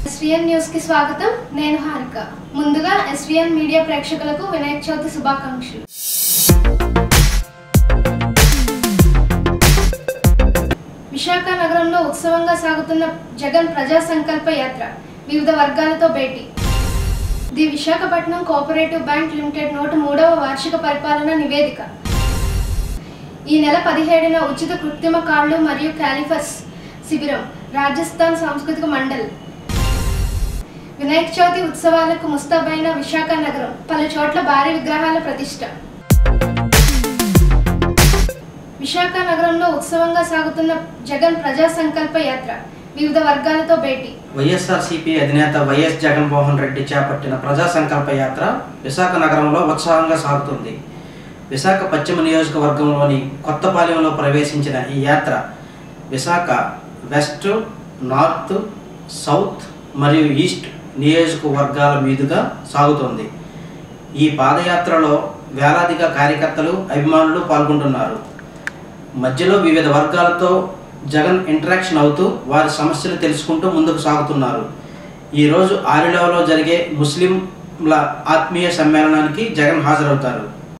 SVN news కి స్వాగతం నేను హారిక ముందుగా ఎస్విఎన్ మీడియా ప్రేక్షకులకు వినాయక చవితి శుభాకాంక్షలు విశాఖ నగరంలో ఉత్సవంగా సాగుతున్న జగన్ ప్రజా సంకల్ప యాత్ర వివిధ వర్గాలతో భేటీ the Visakhapatnam cooperative bank limited నూట మూడవ వార్షిక పరిపాలన నివేదిక ఈ నెల పదిహేడున ఉచిత కృత్రిమ కాళ్ళు మరియు క్యాలిఫస్ శిబిరం రాజస్థాన్ సాంస్కృతిక మండల్ వినాయక చవితి ఉత్సవాలకు ముస్తాబైన విశాఖ నగరం పలు చోట్ల భారీ విగ్రహాల ప్రతిష్ట విశాఖ నగరంలో ఉత్సవంగా సాగుతున్న జగన్ ప్రజా సంకల్ప యాత్ర వివిధ వర్గాలతో భేటీ వైఎస్ఆర్సీపీ అధినేత వైఎస్ జగన్మోహన్ రెడ్డి చేపట్టిన ప్రజా సంకల్ప యాత్ర విశాఖ నగరంలో ఉత్సాహంగా సాగుతుంది విశాఖ పశ్చిమ నియోజకవర్గంలోని కొత్తపాలెంలో ప్రవేశించిన ఈ యాత్ర విశాఖ వెస్ట్ నార్త్ సౌత్ మరియు ఈస్ట్ నియోజకవర్గాల మీదుగా సాగుతోంది ఈ పాదయాత్రలో వేలాదిగా కార్యకర్తలు అభిమానులు పాల్గొంటున్నారు మధ్యలో వివిధ వర్గాలతో జగన్ ఇంటరాక్షన్ అవుతూ వారి సమస్యలు తెలుసుకుంటూ ముందుకు సాగుతున్నారు ఈరోజు ఆరిలోలో జరిగే ముస్లింల ఆత్మీయ సమ్మేళనానికి జగన్ హాజరవుతారు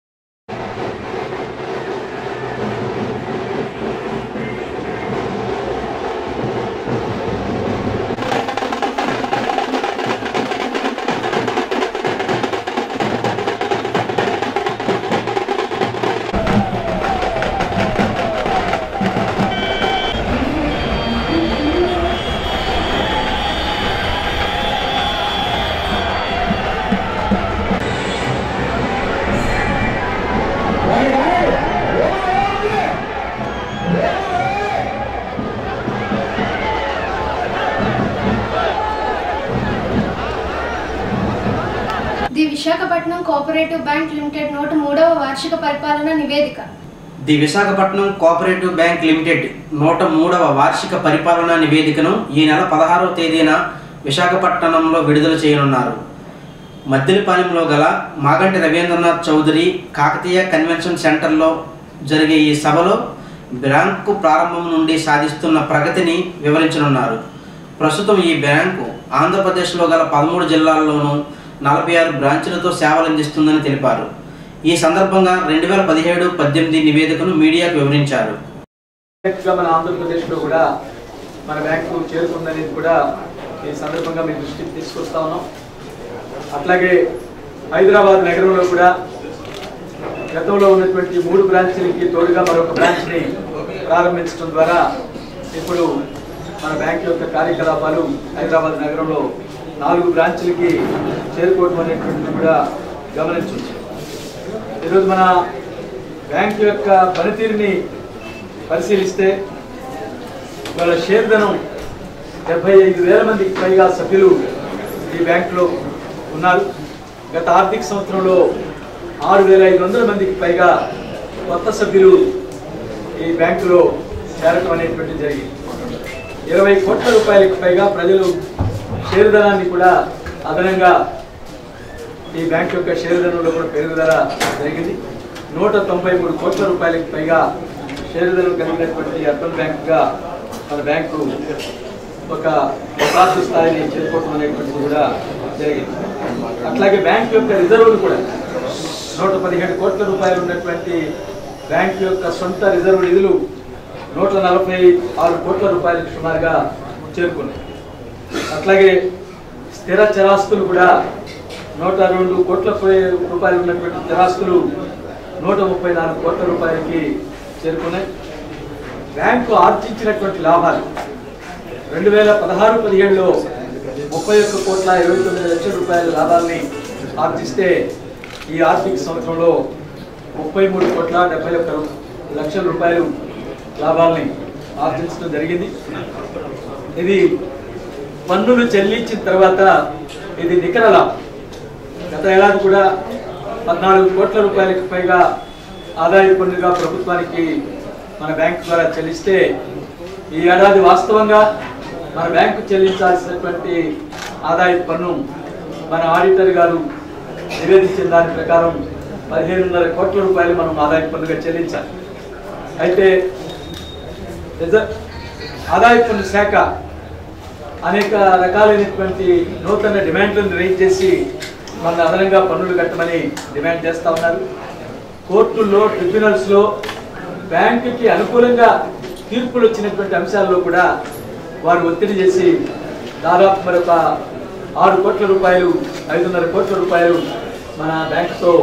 the Visakhapatnam cooperative bank limited నూట మూడవ వార్షిక పరిపాలన నివేదిక the Visakhapatnam cooperative bank limited నూట మూడవ వార్షిక పరిపాలనా నివేదికను ఈ నెల పదహారవ తేదీన విశాఖపట్నంలో విడుదల చేయనున్నారు మద్దిలపాలెంలో గల మాగంటి రవీంద్రనాథ్ చౌదరి కాకతీయ కన్వెన్షన్ సెంటర్లో జరిగే ఈ సభలో బ్యాంకు ప్రారంభం నుండి సాధిస్తున్న ప్రగతిని వివరించనున్నారు ప్రస్తుతం ఈ బ్యాంకు ఆంధ్రప్రదేశ్లో గల పదమూడు జిల్లాల్లోనూ నలభై ఆరు బ్రాంచులతో సేవలు అందిస్తుందని తెలిపారు ఈ సందర్భంగా రెండు వేల పదిహేడు పద్దెనిమిది నివేదికను మీడియాకు వివరించారు గా మన ఆంధ్రప్రదేశ్లో కూడా మన బ్యాంకు చేరుకుందనేది కూడా ఈ సందర్భంగా మీ దృష్టికి తీసుకొస్తా ఉన్నాం అట్లాగే హైదరాబాద్ నగరంలో కూడా గతంలో ఉన్నటువంటి మూడు బ్రాంచీలకి తోడుగా మరొక బ్రాంచ్ని ప్రారంభించడం ద్వారా ఇప్పుడు మన బ్యాంక్ యొక్క కార్యకలాపాలు హైదరాబాద్ నగరంలో నాలుగు బ్రాంచ్లకి చేరుకోవడం అనేటువంటిది కూడా గమనించవచ్చు ఈరోజు మన బ్యాంక్ యొక్క పనితీరుని పరిశీలిస్తే వాళ్ళ షేర్ ధనం డెబ్బై ఐదు వేల మందికి పైగా సభ్యులు ఈ బ్యాంకులో ఉన్నారు గత ఆర్థిక సంవత్సరంలో ఆరు వేల ఐదు వందల మందికి పైగా కొత్త సభ్యులు ఈ బ్యాంకులో చేరటం అనేటువంటి జరిగింది ఇరవై కోట్ల రూపాయలకు పైగా ప్రజలు షేర్ ధనాన్ని కూడా అదనంగా ఈ బ్యాంక్ యొక్క షేర్ ధనంలో కూడా పెరుగుదల జరిగింది నూట తొంభై మూడు కోట్ల రూపాయలకు పైగా షేర్ ధనం కలిగినటువంటి అర్బన్ బ్యాంకుగా మన బ్యాంకు ఒక యథార్థ స్థాయిని చేరుకోవడం అనేటువంటిది కూడా జరిగింది అట్లాగే బ్యాంక్ యొక్క రిజర్వులు కూడా నూట పదిహేడు కోట్ల రూపాయలు ఉన్నటువంటి బ్యాంక్ యొక్క సొంత రిజర్వ్ నిధులు నూట నలభై ఆరు కోట్ల రూపాయలకు సుమారుగా చేరుకున్నాయి అట్లాగే స్థిర చరాస్తులు కూడా నూట రెండు కోట్ల పై- రూపాయలు ఉన్నటువంటి స్థిరాస్తులు నూట ముప్పై నాలుగు కోట్ల రూపాయలకి చేరుకున్నాయి బ్యాంకు ఆర్జించినటువంటి లాభాలు రెండు వేల పదహారు పదిహేడులో ముప్పై ఒక్క కోట్ల ఇరవై తొమ్మిది లక్షల రూపాయల లాభాల్ని ఆర్జిస్తే ఈ ఆర్థిక సంవత్సరంలో ముప్పై మూడు కోట్ల డెబ్బై ఒక్క లక్షల రూపాయలు లాభాల్ని ఆర్జించడం జరిగింది ఇది పన్నులు చెల్లించిన తర్వాత ఇది నికర లాభం గత ఏడాది కూడా పద్నాలుగు కోట్ల రూపాయలకు పైగా ఆదాయ పన్నుగా ప్రభుత్వానికి మన బ్యాంకు ద్వారా చెల్లిస్తే ఈ ఏడాది వాస్తవంగా మన బ్యాంకు చెల్లించాల్సినటువంటి ఆదాయ పన్ను మన ఆడిటర్ గారు నివేదించిన దాని ప్రకారం పదిహేనున్నర కోట్ల రూపాయలు మనం ఆదాయ పన్నుగా చెల్లించాలి అయితే రిజర్వ్ ఆదాయ పన్ను శాఖ అనేక రకాలైనటువంటి నూతన డిమాండ్లను రైజ్ చేసి మన అదనంగా పన్నులు కట్టమని డిమాండ్ చేస్తా ఉన్నారు కోర్టుల్లో ట్రిబ్యునల్స్లో బ్యాంకుకి అనుకూలంగా తీర్పులు వచ్చినటువంటి అంశాల్లో కూడా వారు ఒత్తిడి చేసి దాదాపు మరొక ఆరు కోట్ల రూపాయలు ఐదున్నర కోట్ల రూపాయలు మన బ్యాంకుతో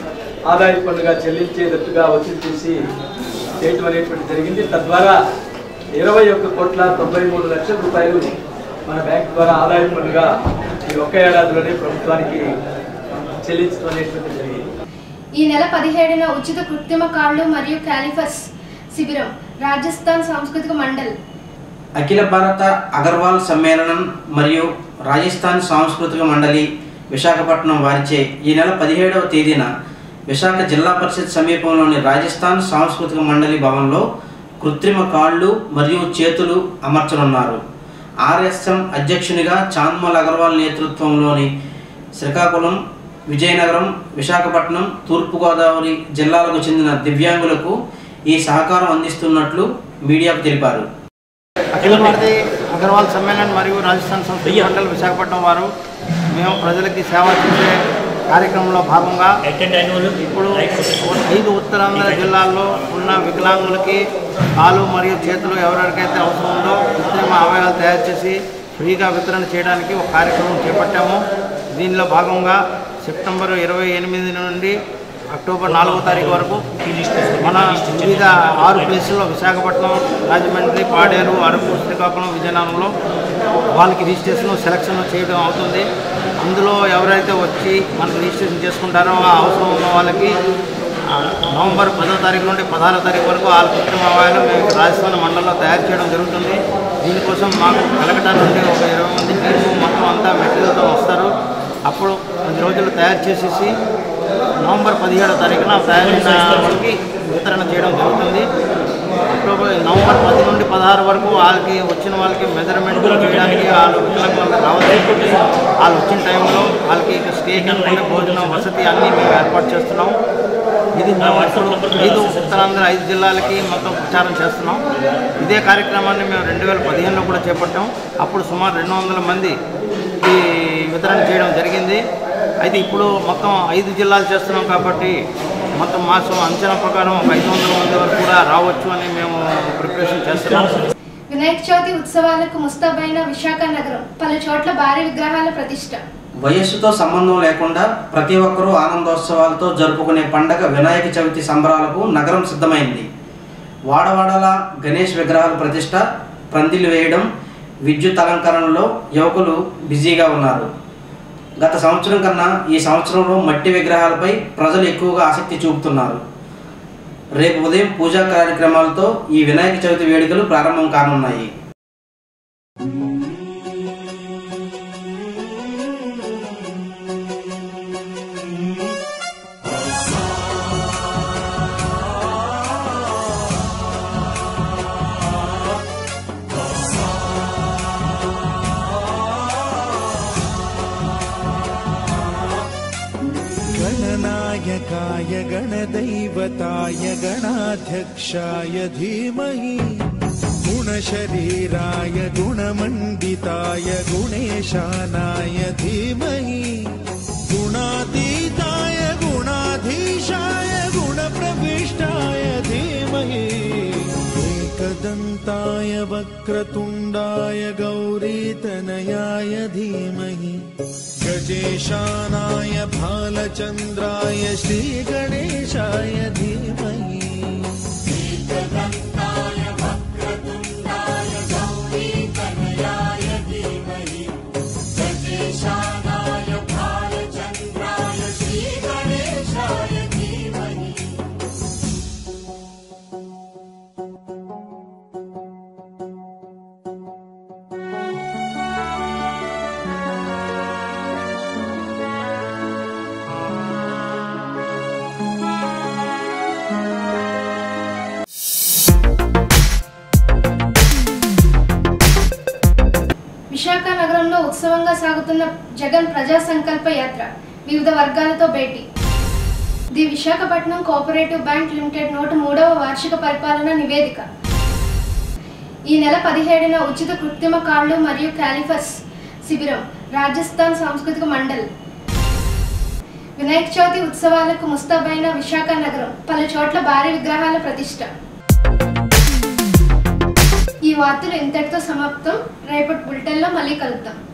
ఆదాయ పన్నుగా చెల్లించేటట్టుగా ఒత్తిడి చేసి చేయటం అనేటువంటి జరిగింది తద్వారా ఇరవై ఒక్క కోట్ల తొంభై మూడు లక్షల రూపాయలు మన బ్యాంక్ ద్వారా ఆదాయ పన్నుగా ఈ ఒక్క ఏడాదిలోనే ప్రభుత్వానికి చెల్లించడం అనేటువంటి జరిగింది ఈ నెల పదిహేడున ఉచిత కృత్రిమ కాళ్ళు మరియు క్యాలిఫస్ శిబిరం రాజస్థాన్ సాంస్కృతిక మండల్ అఖిల భారత అగర్వాల్ సమ్మేళనం మరియు రాజస్థాన్ సాంస్కృతిక మండలి విశాఖపట్నం వారిచే ఈ నెల పదిహేడవ తేదీన విశాఖ జిల్లా పరిషత్ సమీపంలోని రాజస్థాన్ సాంస్కృతిక మండలి భవన్లో కృత్రిమ కాళ్ళు మరియు చేతులు అమర్చనున్నారు ఆర్ఎస్ఎం అధ్యక్షునిగా చాంద్మల్ అగర్వాల్ నేతృత్వంలోని శ్రీకాకుళం విజయనగరం విశాఖపట్నం తూర్పుగోదావరి జిల్లాలకు చెందిన దివ్యాంగులకు ఈ సహకారం అందిస్తున్నట్లు మీడియాకు తెలిపారు అఖిల భారతీయ అగర్వాల్ సమ్మేళన్ మరియు రాజస్థాన్ సంస్కృతి మండలి విశాఖపట్నం వారు మేము ప్రజలకి సేవ చేసే కార్యక్రమంలో భాగంగా ఇప్పుడు ఐదు ఉత్తరాంధ్ర జిల్లాల్లో ఉన్న వికలాంగులకి కాలు మరియు చేతులు ఎవరెవరికైతే అవసరం ఉందో కృత్రిమ అవయవాలు తయారు చేసి ఫ్రీగా వితరణ చేయడానికి ఒక కార్యక్రమం చేపట్టాము దీనిలో భాగంగా సెప్టెంబర్ ఇరవై ఎనిమిది నుండి అక్టోబర్ నాలుగో తారీఖు వరకు మన వివిధ ఆరు ప్లేసుల్లో విశాఖపట్నం రాజమండ్రి పాడేరు అరకు శ్రీకాకుళం విజయనగరంలో వాళ్ళకి రిజిస్ట్రేషన్ సెలక్షన్ చేయడం అవుతుంది అందులో ఎవరైతే వచ్చి మనకు రిజిస్ట్రేషన్ చేసుకుంటారో ఆ అవసరం ఉన్న వాళ్ళకి ఆ, నవంబర్ పదో తారీఖు నుండి పదహారో తారీఖు వరకు వాళ్ళ కృత్రిమ అవాయాలు మేము ఇక్కడ రాజస్థాన్ మండలంలో తయారు చేయడం జరుగుతుంది దీనికోసం మాకు కలకటా నుండి ఒక ఇరవై మంది టీము మొత్తం అంతా మెటీరియల్తో వస్తారు అప్పుడు పది రోజులు తయారు చేసేసి నవంబర్ పదిహేడో తారీఖున తయారైన వాళ్ళకి వితరణ చేయడం జరుగుతుంది అక్టోబర్ నవంబర్ పది నుండి పదహారు వరకు వాళ్ళకి వచ్చిన వాళ్ళకి మెజర్మెంట్ చేయడానికి వాళ్ళు వికలాంగులకు రావాల్సి వాళ్ళు వచ్చిన టైంలో వాళ్ళకి ఇక స్టే కనుకుంటే భోజనం వసతి అన్నీ మేము ఏర్పాటు చేస్తున్నాం ఇది మేము ఇప్పుడు ఐదు ఉత్తరాంధ్ర ఐదు జిల్లాలకి మొత్తం ప్రచారం చేస్తున్నాం ఇదే కార్యక్రమాన్ని మేము రెండు వేల పదిహేనులో కూడా చేపట్టాం అప్పుడు సుమారు రెండు వందల మంది ఈ వితరణ చేయడం జరిగింది అయితే ఇప్పుడు మొత్తం ఐదు జిల్లాలు చేస్తున్నాం కాబట్టి మొత్తం మాసం అంచనా ప్రకారం ఒక ఐదు వందల మంది వరకు కూడా రావచ్చు అని మేము ప్రిపరేషన్ చేస్తున్నాం వినాయక చవితి ఉత్సవాలకు ముస్తాబైన విశాఖ నగరం పలు చోట్ల భారీ విగ్రహాల ప్రతిష్ట వయస్సుతో సంబంధం లేకుండా ప్రతి ఒక్కరూ ఆనందోత్సవాలతో జరుపుకునే పండగ వినాయక చవితి సంబరాలకు నగరం సిద్ధమైంది వాడవాడల గణేష్ విగ్రహాల ప్రతిష్ట పందిలు వేయడం విద్యుత్ అలంకరణలో యువకులు బిజీగా ఉన్నారు గత సంవత్సరం కన్నా ఈ సంవత్సరంలో మట్టి విగ్రహాలపై ప్రజలు ఎక్కువగా ఆసక్తి చూపుతున్నారు రేపు ఉదయం పూజా కార్యక్రమాలతో ఈ వినాయక చవితి వేడుకలు ప్రారంభం కానున్నాయి गणनायकाय गणदैवताय गणाध्यक्षाय धीमहि गुणशरीराय गुणमण्डिताय गुणेशानाय धीमहि गुणातीताय गुणाधीशाय गुणप्रविष्टाय धीमहि एकदन्ताय वक्रतुण्डाय गौरीतनयाय धीमहि गजेशानाय भालचन्द्राय श्रीगणेशाय धीमहि విశాఖ నగరంలో ఉత్సవంగా సాగుతున్న జగన్ ప్రజా సంకల్ప యాత్ర వివిధ వర్గాలతో భేటీ the Visakhapatnam cooperative bank limited నూట మూడవ వార్షిక పరిపాలన నివేదిక ఈ నెల పదిహేడున ఉచిత కృత్రిమ కాళ్ళు మరియు క్యాలిఫర్స్ శిబిరం రాజస్థాన్ సాంస్కృతిక మండల్ వినాయక చవితి ఉత్సవాలకు ముస్తాబైన విశాఖ నగరం పలు చోట్ల భారీ విగ్రహాల ప్రతిష్ట ఈ వార్తలు ఇంతటితో సమాప్తం రేపటి బులెటిన్లో మళ్ళీ కలుద్దాం